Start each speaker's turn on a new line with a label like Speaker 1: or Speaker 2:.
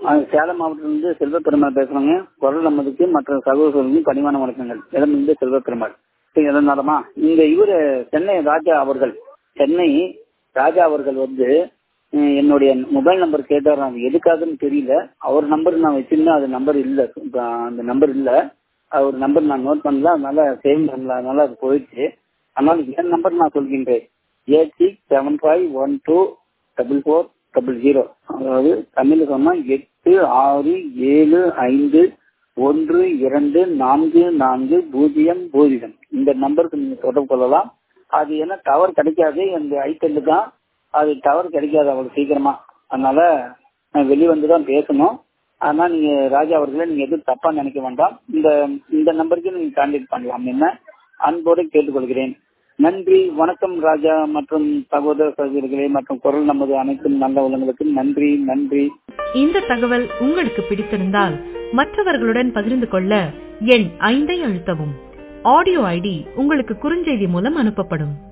Speaker 1: சேலம் மாவட்டத்திலிருந்து செல்வ பெருமாள் பேசுறேங்க குரல் நமதுக்கு மற்ற சகோதரர்களுக்கும் பணிவான வணக்கங்கள் இடமிருந்து செல்வ பெருமாள் சரி எதனாலமா இந்த இவரு சென்னை ராஜா அவர்கள் சென்னை ராஜா அவர்கள் வந்து அஹ், என்னுடைய மொபைல் நம்பர் கேட்டார் அது எதுக்காகன்னு தெரியல அவர் நம்பர் நான் வச்சிருந்தேன் அது நம்பர் இல்ல இப்ப அந்த நம்பர் இல்ல அவர் நம்பர் நான் நோட் பண்ணல அதனால சேவ் பண்ணல அதனால அது போயிடுச்சு அதனால என் நம்பர் நான் சொல்கின்றேன் eight six seven five one two double four double zero அதாவது தமிழ்ல சொன்னா எட்டு ஆறு ஏழு ஐந்து ஒன்று இரண்டு நான்கு நான்கு பூஜ்ஜியம் பூஜ்ஜியம் இந்த நம்பருக்கு நீங்க தொடர்பு கொள்ளலாம் அது என்ன டவர் கிடைக்காது இந்த ஐட்டெல்லு தான் அது டவர் கிடைக்காது அவ்வளவு சீக்கிரமா அதனால நான் வெளியே வந்து தான் பேசணும் அதனால நீங்க ராஜா அவர்களை நீங்க எதுவும் தப்பா நினைக்க வேண்டாம் இந்த இந்த நம்பருக்கு நீங்க கான்டாக்ட் பண்ணலாம் என்ன அன்போடு கேட்டுக்கொள்கிறேன் நன்றி வணக்கம் ராஜா மற்றும் சகோதர சகோதரிகளே மற்றும் குரல் நமது அனைத்தும் நல்ல உள்ளங்களுக்கும் நன்றி நன்றி
Speaker 2: இந்த தகவல் உங்களுக்கு பிடித்திருந்தால் மற்றவர்களுடன் பகிர்ந்து கொள்ள எண் ஐந்தை அழுத்தவும் ஆடியோ ஐடி உங்களுக்கு குறுஞ்செய்தி மூலம் அனுப்பப்படும்